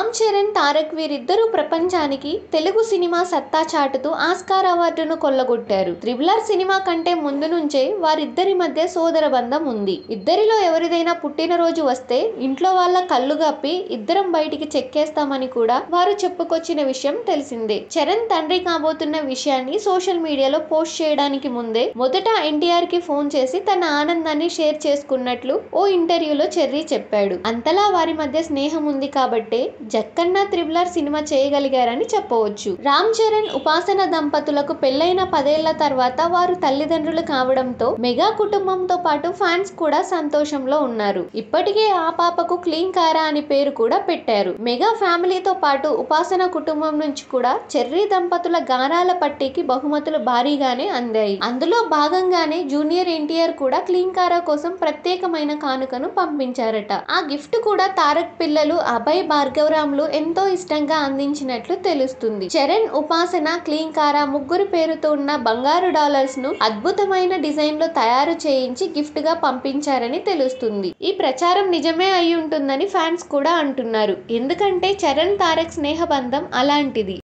రామ్ చరణ్ తారక్ వీరిద్దరూ ప్రపంచానికి తెలుగు సినిమా సత్తా చాటుతూ ఆస్కార్ అవార్డును కొల్లగొట్టారు త్రిబులర్ సినిమా కంటే ముందు నుంచే వారిద్దరి మధ్య సోదర బంధం ఉంది ఇద్దరిలో ఎవరిదైనా పుట్టినరోజు వస్తే ఇంట్లో వాళ్ళ కళ్ళు గప్పి ఇద్దరం బయటికి చెక్కేస్తామని కూడా వారు చెప్పుకొచ్చిన విషయం తెలిసిందే చరణ్ తండ్రి కాబోతున్న విషయాన్ని సోషల్ మీడియాలో పోస్ట్ చేయడానికి ముందే మొదట ఎన్టీఆర్ కి ఫోన్ చేసి తన ఆనందాన్ని షేర్ చేసుకున్నట్లు ఓ ఇంటర్వ్యూలో చెర్రీ చెప్పాడు అంతలా వారి మధ్య స్నేహం ఉంది కాబట్టే జక్కన్న త్రిబులర్ సినిమా చేయగలిగారని చెప్పవచ్చు రామ్ చరణ్ ఉపాసన దంపతులకు పెళ్లైన పదేళ్ల తర్వాత వారు తల్లిదండ్రులు కావడంతో మెగా కుటుంబంతో పాటు ఫ్యాన్స్ కూడా సంతోషంలో ఉన్నారు ఇప్పటికే ఆ పాపకు క్లీన్ కారా అని పేరు కూడా పెట్టారు మెగా ఫ్యామిలీతో పాటు ఉపాసన కుటుంబం నుంచి కూడా చెర్రీ దంపతుల గానాల పట్టీకి బహుమతులు భారీగానే అందాయి అందులో భాగంగానే జూనియర్ ఎన్టీఆర్ కూడా క్లీన్ కారా కోసం ప్రత్యేకమైన కానుకను పంపించారట ఆ గిఫ్ట్ కూడా తారక్ పిల్లలు అభయ్ భార్గవరాములు ఎంతో ఇష్టంగా అందించినట్లు తెలుస్తుంది చరణ్ ఉపాసన క్లీన్ కారా ముగ్గురు పేరుతో ఉన్న బంగారు డాలర్స్ ను అద్భుతమైన డిజైన్ లో తయారు చేయించి గిఫ్ట్ గా పంపించారని తెలుస్తుంది ఈ ప్రచారం నిజమే అయి ఉంటుందని ఫ్యాన్స్ కూడా అంటున్నారు ఎందుకంటే చరణ్ తారక్ స్నేహ బంధం అలాంటిది